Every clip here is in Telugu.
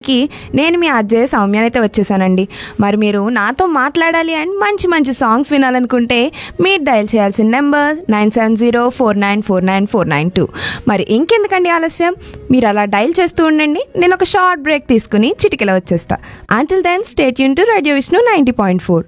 టైంకి నేను మీ అజ్జయ్ సౌమ్యనైతే వచ్చేసానండి మరి మీరు నాతో మాట్లాడాలి అండ్ మంచి మంచి సాంగ్స్ వినాలనుకుంటే మీరు డయల్ చేయాల్సిన number nine seven zero four nine four nine four nine two మరి ఇంకెందుకండి ఆలస్యం మీరు అలా డయల్ చేస్తూ ఉండండి నేను ఒక షార్ట్ బ్రేక్ తీసుకుని చిటికెలా వచ్చేస్తా అంటిల్ దెన్ స్టేట్ యూన్ to radio Vishnu ninety point four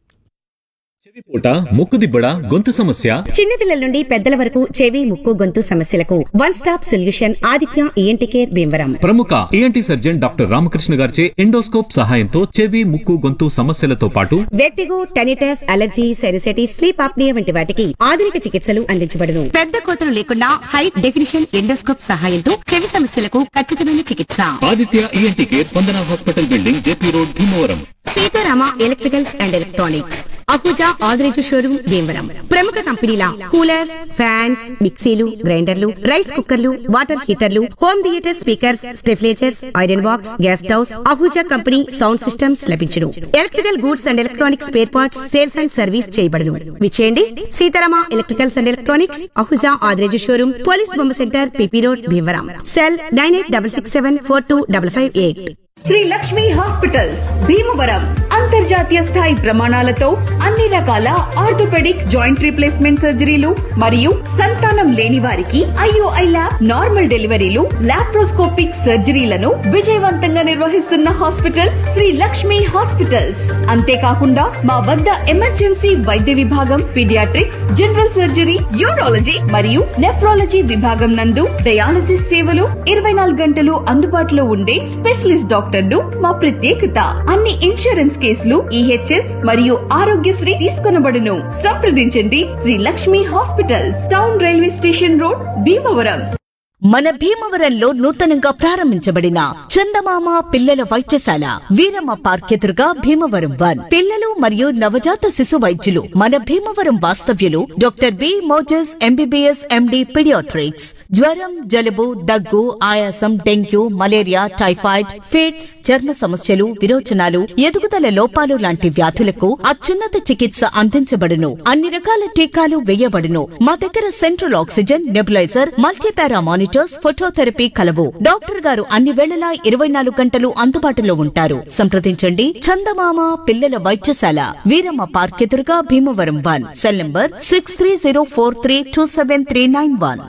పూట ముక్కు దిబ్బడ గొంతు సమస్య చిన్నపిల్లల నుండి పెద్దల వరకు చెవి ముక్కు గొంతు సమస్యలకు one stop solution Aditya ENT care Bhimavaram ప్రముఖ ఏఎన్టీ సర్జన్ డాక్టర్ రామకృష్ణ గారిచే ఎండోస్కోప్ సహాయంతో చెవి ముక్కు గొంతు సమస్యలతో పాటు vertigo tinnitus allergy sinusitis sleep apnoea వంటి వాటికి ఆధునిక చికిత్సలు అందించబడును పెద్ద కోతలు లేకుండా హై డెఫినిషన్ ఎండోస్కోప్ సహాయంతో చెవి సమస్యలకు ఖచ్చితమైన చికిత్స Aditya ENT care Spandana hospital building JP road Bhimavaram Seetharama electricals and electronics Ahuja Adireju showroom Bhimavaram ప్రముఖ కంపెనీల కూలర్స్ ఫ్యాన్స్ మిక్సీలు గ్రైండర్లు రైస్ కుక్కర్లు వాటర్ హీటర్లు home theatre speakers stabilisers iron box gas stoves Ahuja company sound systems లభించును electrical goods and electronics spare parts sales and service చేయబడును విచేయండి Seetharama electricals and electronics Ahuja Adireju showroom police బొమ్మ centre PP road Bhimavaram cell nine eight double six seven four two double five eight Sri Lakshmi hospitals Bhimavaram అంతర్జాతీయ స్థాయి ప్రమాణాలతో అన్ని రకాల ఆర్థోపెడిక్ జాయింట్ రీప్లేస్మెంట్ సర్జరీలు మరియు సంతానం లేని వారికి ఐఓఐ ల్యాబ్ నార్మల్ డెలివరీలు లాప్రోస్కోపిక్ సర్జరీలను విజయవంతంగా నిర్వహిస్తున్న హాస్పిటల్ శ్రీ లక్ష్మి హాస్పిటల్స్ అంతేకాకుండా మా వద్ద ఎమర్జెన్సీ వైద్య విభాగం పీడియాట్రిక్స్ జనరల్ సర్జరీ యూరాలజీ మరియు నెఫ్రాలజీ విభాగం నందు డయాలసిస్ సేవలు ఇరవై నాలుగు గంటలు అందుబాటులో ఉండే స్పెషలిస్ట్ డాక్టర్లు మా ప్రత్యేకత అన్ని ఇన్సూరెన్స్ కేసులు ఈహెచ్ఎస్ మరియు ఆరోగ్యశ్రీ తీసుకొనబడును సంప్రదించండి Sri Lakshmi hospitals town railway station road Bhimavaram మన భీమవరంలో నూతనంగా ప్రారంభించబడిన చందమామ పిల్లల వైద్యశాల వీరమ్మ పార్క్ ఎదురుగా భీమవరం వన్ పిల్లలు మరియు నవజాత శిశు వైద్యులు మన భీమవరం వాస్తవ్యులు doctor B Moses MBBS MD paediatrics జ్వరం జలుబు దగ్గు ఆయాసం డెంగ్యూ మలేరియా టైఫాయిడ్ ఫిట్స్ చర్మ సమస్యలు విరోచనాలు ఎదుగుదల లోపాలు లాంటి వ్యాధులకు అత్యున్నత చికిత్స అందించబడును అన్ని రకాల టీకాలు వేయబడును మా దగ్గర central oxygen nebuliser multipara monitors phototherapy కలవు డాక్టర్ గారు అన్ని వేళలా ఇరవై నాలుగు గంటలు అందుబాటులో ఉంటారు సంప్రదించండి చందమామ పిల్లల వైద్యశాల వీరమ్మ పార్క్ ఎదురుగా Bhimavaram one cell number six three zero four three two seven three nine one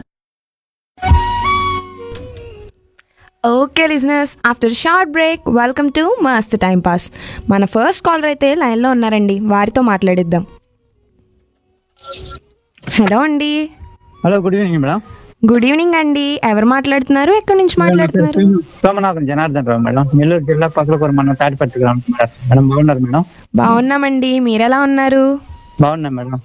okay listeners after short break welcome to Mast time pass మన ఫస్ట్ కాలర్ అయితే లైన్లో ఉన్నారండి వారితో మాట్లాడిద్దాం హలో అండి hello good evening madam good evening అండి ఎవరు మాట్లాడుతున్నారు ఎక్కడి నుంచి మాట్లాడుతున్నారు సోమనాథన్ జనార్దన్ రావు మేడం నెల్లూరు జిల్లా పక్కలకూర మన తాటిపత్రి గ్రామం మేడం మేడం బాగున్నారు మేడం బాగున్నామండి మీరెలా ఉన్నారు బాగున్నాం మేడం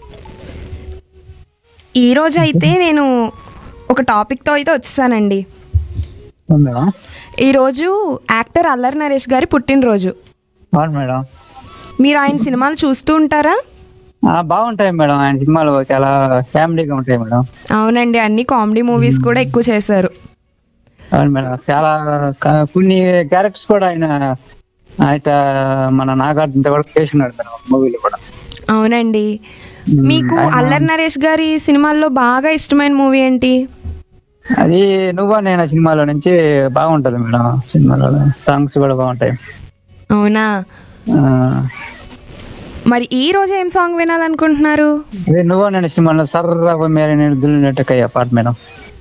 ఈ రోజు అయితే నేను ఒక టాపిక్తో అయితే వచ్చేసానండి అవును మేడం ఈరోజు యాక్టర్ అల్లరి నరేష్ గారి పుట్టినరోజు అవును మేడం మీరు ఆయన సినిమాలు చూస్తూ ఉంటారా ఆ, బాగుంటాయి మేడం ఆయన సినిమాలు చాలా ఫ్యామిలీగా ఉంటాయి మేడం అవునండి అన్ని కామెడీ మూవీస్ కూడా ఎక్కువ చేశారు అవును మేడం చాలా క- కొన్ని క్యారెక్టర్స్ కూడా ఆయన ఆయన మన నాగార్జునతో కూడా చేసినాడు మేడం మూవీలో కూడా అవునండి మీకు అల్లరి నరేష్ గారి సినిమాల్లో బాగా ఇష్టమైన మూవీ ఏంటి అది నువ్వా నేను సినిమాలో నుంచి బాగుంటది మేడం సినిమాలో సాంగ్స్ కూడా బాగుంటాయి అవునా ఆ, మరి ఈ రోజు ఏం సాంగ్ వినాలనుకుంటున్నారు అదే నువ్వా నేను సినిమాలో సర్రా మేరే నేను దుల్లినట్టుకయ్యా పాట మేడం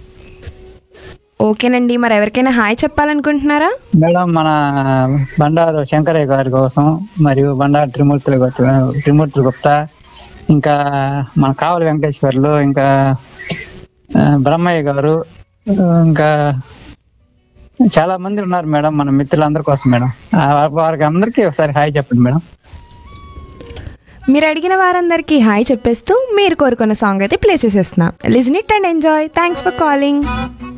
ఓకేనండి మరి ఎవరికైనా హాయ్ చెప్పాలనుకుంటున్నారా మేడం మన బండారు శంకరయ్య గారి కోసం మరియు బండారు త్రిమూర్తుల గొప్ప- త్రిమూర్తుల గుప్తా ఇంకా మన కావలి వెంకటేశ్వర్లు ఇంకా ఆ, బ్రహ్మయ్య గారు ఆ, ఇంకా చాలా మంది ఉన్నారు మేడం మన మిత్రులందరి కోసం మేడం ఆ, వారికి అందరికీ ఒకసారి హాయ్ చెప్పండి మేడం మీరు అడిగిన వారందరికీ హాయ్ చెప్పేస్తూ మీరు కోరుకున్న సాంగ్ అయితే ప్లే చేసేస్తున్నా listen it and enjoy thanks for calling